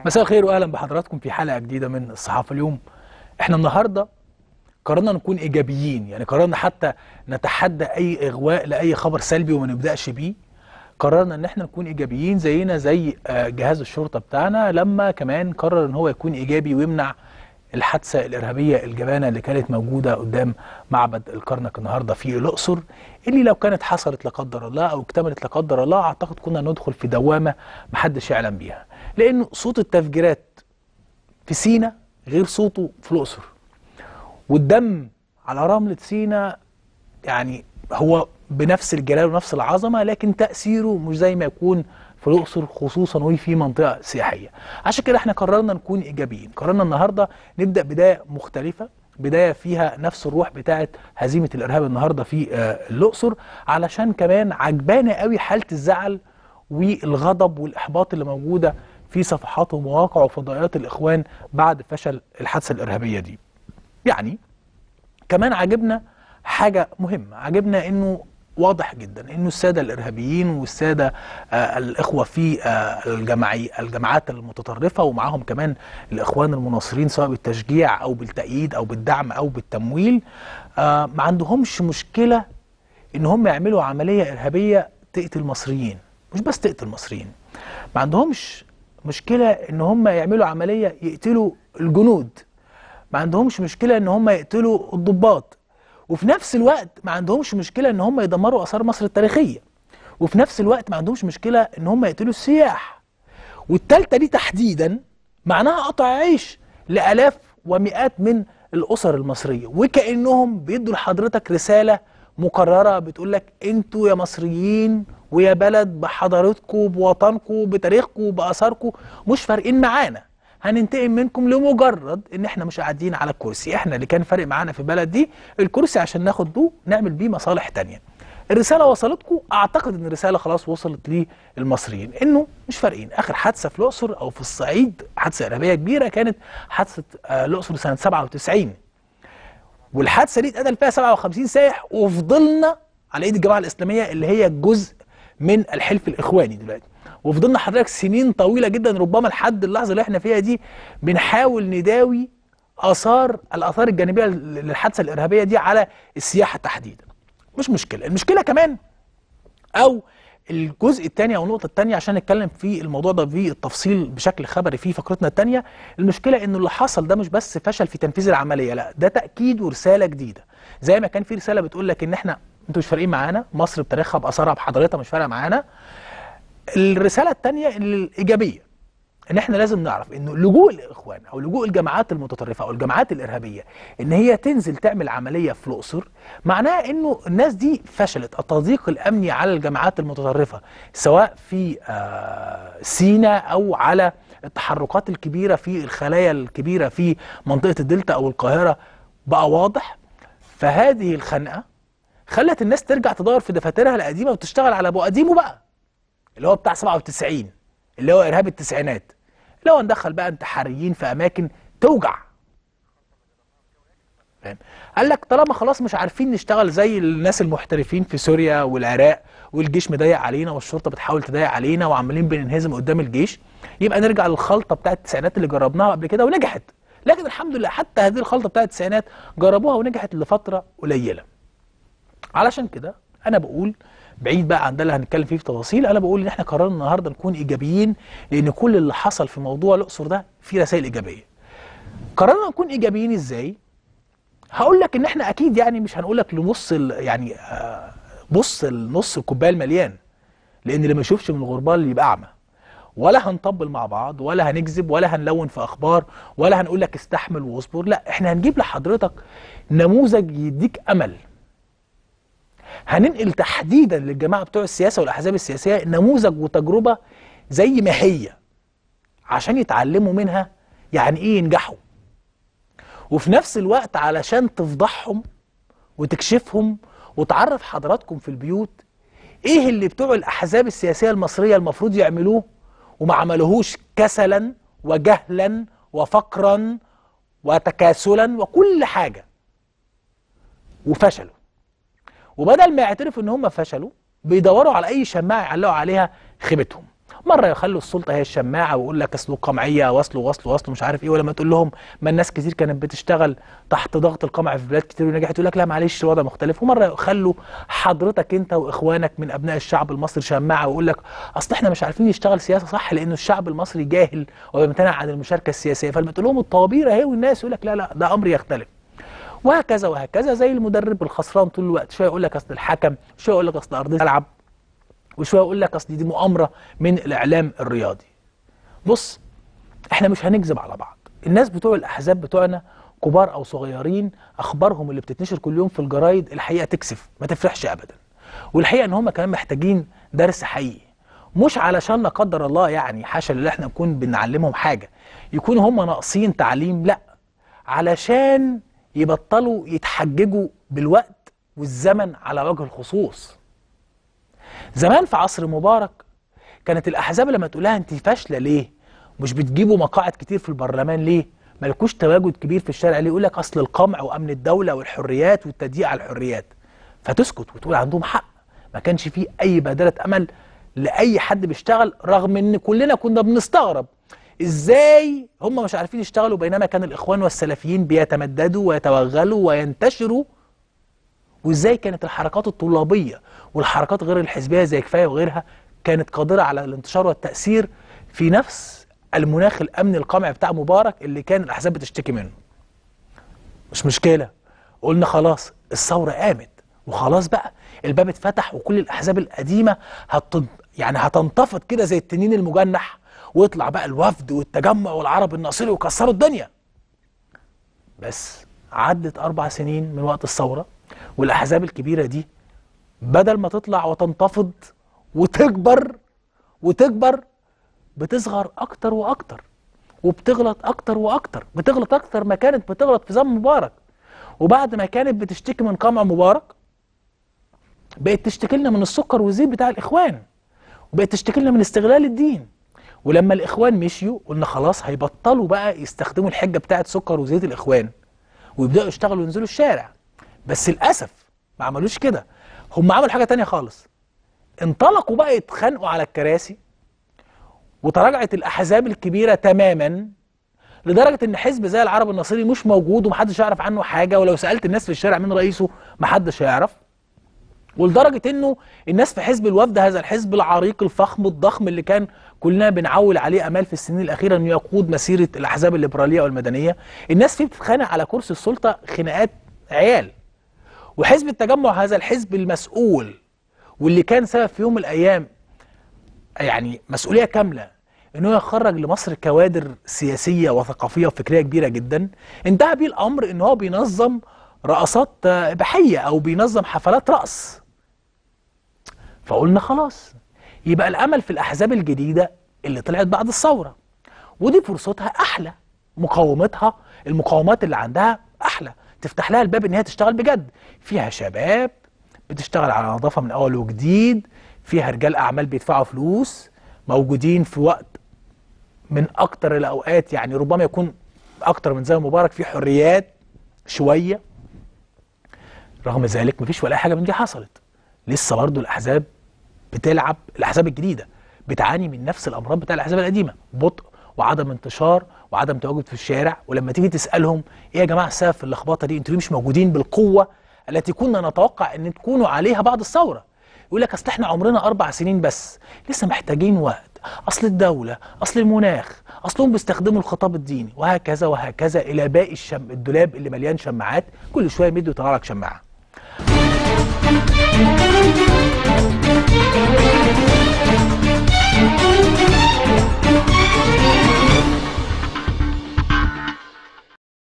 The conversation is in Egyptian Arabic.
مساء الخير واهلا بحضراتكم في حلقه جديده من الصحافه اليوم احنا النهارده قررنا نكون ايجابيين يعني قررنا حتى نتحدى اي اغواء لاي خبر سلبي وما نبداش بيه قررنا ان احنا نكون ايجابيين زينا زي آه، جهاز الشرطه بتاعنا لما كمان قرر ان هو يكون ايجابي ويمنع الحادثه الارهابيه الجبانه اللي كانت موجوده قدام معبد الكرنك النهارده في الاقصر اللي لو كانت حصلت لا قدر الله او اكتملت لا قدر الله اعتقد كنا ندخل في دوامه محدش يعلم بيها لان صوت التفجيرات في سينا غير صوته في الاقصر والدم على رملة سينا يعني هو بنفس الجلال ونفس العظمة لكن تأثيره مش زي ما يكون في الأقصر خصوصا وفي منطقة سياحية عشان كده احنا قررنا نكون إيجابيين قررنا النهاردة نبدأ بداية مختلفة بداية فيها نفس الروح بتاعة هزيمة الإرهاب النهاردة في آه، الأقصر علشان كمان عجبانا قوي حالة الزعل والغضب والإحباط اللي موجودة في صفحات ومواقع وفضائيات الإخوان بعد فشل الحادثة الإرهابية دي يعني كمان عجبنا حاجة مهمة عجبنا انه واضح جدا انه السادة الارهابيين والسادة آه الاخوة في آه الجماعي الجماعات المتطرفة ومعاهم كمان الاخوان المناصرين سواء بالتشجيع او بالتأييد او بالدعم او بالتمويل آه ما عندهمش مشكلة ان هم يعملوا عملية ارهابية تقتل المصريين مش بس تقتل المصريين ما عندهمش مشكلة ان هم يعملوا عملية يقتلوا الجنود ما عندهمش مشكلة ان هم يقتلوا الضباط وفي نفس الوقت ما عندهمش مشكلة ان هم يدمروا اثار مصر التاريخية وفي نفس الوقت ما عندهمش مشكلة ان هم يقتلوا السياح والتالتة دي تحديدا معناها قطع عيش لآلاف ومئات من الأسر المصرية وكأنهم بيدوا لحضرتك رسالة مكررة بتقول لك انتوا يا مصريين ويا بلد بحضارتكم بوطنكم بتاريخكم بآثاركم مش فارقين معانا هننتقم منكم لمجرد ان احنا مش قاعدين على الكرسي احنا اللي كان فارق معانا في البلد دي الكرسي عشان ناخد بيه نعمل بيه مصالح تانية الرسالة وصلتكم اعتقد ان الرسالة خلاص وصلت للمصريين انه مش فارقين اخر حادثة في الاقصر او في الصعيد حادثة ارهابية كبيرة كانت حادثة آه، الاقصر سنة 97 والحادثة دي اتقتل فيها 57 سايح وفضلنا على ايد الجماعة الاسلامية اللي هي جزء من الحلف الاخواني دلوقتي وفضلنا حضرتك سنين طويله جدا ربما لحد اللحظه اللي احنا فيها دي بنحاول نداوي اثار الاثار الجانبيه للحادثه الارهابيه دي على السياحه تحديدا مش مشكله المشكله كمان او الجزء الثاني او النقطه الثانيه عشان نتكلم في الموضوع ده في التفصيل بشكل خبري في فقرتنا الثانيه المشكله انه اللي حصل ده مش بس فشل في تنفيذ العمليه لا ده تاكيد ورساله جديده زي ما كان في رساله بتقول لك ان احنا انتوا مش فارقين معانا مصر بتاريخها باثارها بحضارتها مش فارقه معانا الرساله الثانيه الايجابيه ان احنا لازم نعرف انه لجوء الاخوان او لجوء الجماعات المتطرفه او الجماعات الارهابيه ان هي تنزل تعمل عمليه في الاقصر معناها انه الناس دي فشلت التضييق الامني على الجماعات المتطرفه سواء في آه، سينا او على التحركات الكبيره في الخلايا الكبيره في منطقه الدلتا او القاهره بقى واضح فهذه الخنقه خلت الناس ترجع تدور في دفاترها القديمه وتشتغل على ابو قديمه بقى اللي هو بتاع 97 اللي هو ارهاب التسعينات اللي هو ندخل بقى انتحاريين في اماكن توجع فاهم قال لك طالما خلاص مش عارفين نشتغل زي الناس المحترفين في سوريا والعراق والجيش مضايق علينا والشرطه بتحاول تضايق علينا وعمالين بننهزم قدام الجيش يبقى نرجع للخلطه بتاعت التسعينات اللي جربناها قبل كده ونجحت لكن الحمد لله حتى هذه الخلطه بتاعت التسعينات جربوها ونجحت لفتره قليله علشان كده انا بقول بعيد بقى عن ده اللي هنتكلم فيه في تفاصيل انا بقول ان احنا قررنا النهارده نكون ايجابيين لان كل اللي حصل في موضوع الاقصر ده فيه رسائل ايجابيه قررنا نكون ايجابيين ازاي هقول لك ان احنا اكيد يعني مش هنقول لك لنص ال- يعني آه، بص النص الكوبايه المليان لان اللي ما يشوفش من الغربال يبقى اعمى ولا هنطبل مع بعض ولا هنكذب ولا هنلون في اخبار ولا هنقول لك استحمل واصبر لا احنا هنجيب لحضرتك نموذج يديك امل هننقل تحديدا للجماعه بتوع السياسه والاحزاب السياسيه نموذج وتجربه زي ما هي عشان يتعلموا منها يعني ايه ينجحوا وفي نفس الوقت علشان تفضحهم وتكشفهم وتعرف حضراتكم في البيوت ايه اللي بتوع الاحزاب السياسيه المصريه المفروض يعملوه وما عملوهوش كسلا وجهلا وفقرا وتكاسلا وكل حاجه وفشلوا وبدل ما يعترفوا ان هم فشلوا بيدوروا على اي شماعه يعلقوا عليها خيبتهم مره يخلوا السلطه هي الشماعه ويقول لك اصله قمعيه واصله واصله واصله مش عارف ايه ولما تقول لهم ما الناس كتير كانت بتشتغل تحت ضغط القمع في بلاد كتير ونجحت يقول لك لا معلش الوضع مختلف ومره يخلوا حضرتك انت واخوانك من ابناء الشعب المصري شماعه ويقول لك اصل احنا مش عارفين نشتغل سياسه صح لانه الشعب المصري جاهل وبيمتنع عن المشاركه السياسيه فلما تقول لهم الطوابير اهي والناس يقول لك لا لا ده امر يختلف وهكذا وهكذا زي المدرب الخسران طول الوقت شويه يقول لك اصل الحكم شويه يقول لك اصل ارضيه الملعب وشويه يقول لك اصل دي مؤامره من الاعلام الرياضي بص احنا مش هنكذب على بعض الناس بتوع الاحزاب بتوعنا كبار او صغيرين اخبارهم اللي بتتنشر كل يوم في الجرايد الحقيقه تكسف ما تفرحش ابدا والحقيقه ان هم كمان محتاجين درس حقيقي مش علشان لا قدر الله يعني حاشا لله احنا نكون بنعلمهم حاجه يكونوا هم ناقصين تعليم لا علشان يبطلوا يتحججوا بالوقت والزمن على وجه الخصوص زمان في عصر مبارك كانت الاحزاب لما تقول لها انت فاشله ليه مش بتجيبوا مقاعد كتير في البرلمان ليه مالكوش تواجد كبير في الشارع ليه يقول لك اصل القمع وامن الدوله والحريات والتضييق على الحريات فتسكت وتقول عندهم حق ما كانش فيه اي بادره امل لاي حد بيشتغل رغم ان كلنا كنا بنستغرب ازاي هم مش عارفين يشتغلوا بينما كان الاخوان والسلفيين بيتمددوا ويتوغلوا وينتشروا وازاي كانت الحركات الطلابيه والحركات غير الحزبيه زي كفايه وغيرها كانت قادره على الانتشار والتاثير في نفس المناخ الامني القمع بتاع مبارك اللي كان الاحزاب بتشتكي منه. مش مشكله قلنا خلاص الثوره قامت وخلاص بقى الباب اتفتح وكل الاحزاب القديمه هتن... يعني هتنتفض كده زي التنين المجنح ويطلع بقى الوفد والتجمع والعرب الناصري ويكسروا الدنيا. بس عدت اربع سنين من وقت الثوره والاحزاب الكبيره دي بدل ما تطلع وتنتفض وتكبر وتكبر بتصغر اكتر واكتر وبتغلط اكتر واكتر بتغلط اكتر ما كانت بتغلط في زمن مبارك وبعد ما كانت بتشتكي من قمع مبارك بقت تشتكي لنا من السكر والزيت بتاع الاخوان وبقت تشتكي لنا من استغلال الدين ولما الاخوان مشيوا قلنا خلاص هيبطلوا بقى يستخدموا الحجه بتاعه سكر وزيت الاخوان ويبداوا يشتغلوا وينزلوا الشارع بس للاسف ما عملوش كده هم عملوا حاجه تانية خالص انطلقوا بقى يتخانقوا على الكراسي وتراجعت الاحزاب الكبيره تماما لدرجه ان حزب زي العرب الناصري مش موجود ومحدش يعرف عنه حاجه ولو سالت الناس في الشارع مين رئيسه محدش هيعرف ولدرجه انه الناس في حزب الوفد هذا الحزب العريق الفخم الضخم اللي كان كلنا بنعول عليه امال في السنين الاخيره انه يقود مسيره الاحزاب الليبراليه والمدنيه الناس فيه بتتخانق على كرسي السلطه خناقات عيال وحزب التجمع هذا الحزب المسؤول واللي كان سبب في يوم من الايام يعني مسؤوليه كامله انه يخرج لمصر كوادر سياسيه وثقافيه وفكريه كبيره جدا انتهى بيه الامر ان هو بينظم رقصات اباحيه او بينظم حفلات رقص فقلنا خلاص يبقى الامل في الاحزاب الجديده اللي طلعت بعد الثوره ودي فرصتها احلى مقاومتها المقاومات اللي عندها احلى تفتح لها الباب ان هي تشتغل بجد فيها شباب بتشتغل على نظافه من اول وجديد فيها رجال اعمال بيدفعوا فلوس موجودين في وقت من اكتر الاوقات يعني ربما يكون اكتر من زمن مبارك في حريات شويه رغم ذلك مفيش ولا حاجه من دي حصلت لسه برضه الاحزاب بتلعب الاحزاب الجديده بتعاني من نفس الامراض بتاع الاحزاب القديمه بطء وعدم انتشار وعدم تواجد في الشارع ولما تيجي تسالهم ايه يا جماعه السبب في اللخبطه دي انتوا ليه مش موجودين بالقوه التي كنا نتوقع ان تكونوا عليها بعد الثوره يقول لك اصل احنا عمرنا اربع سنين بس لسه محتاجين وقت اصل الدوله اصل المناخ اصلهم بيستخدموا الخطاب الديني وهكذا وهكذا الى باقي الشم الدولاب اللي مليان شماعات كل شويه مدوا يطلع لك شماعه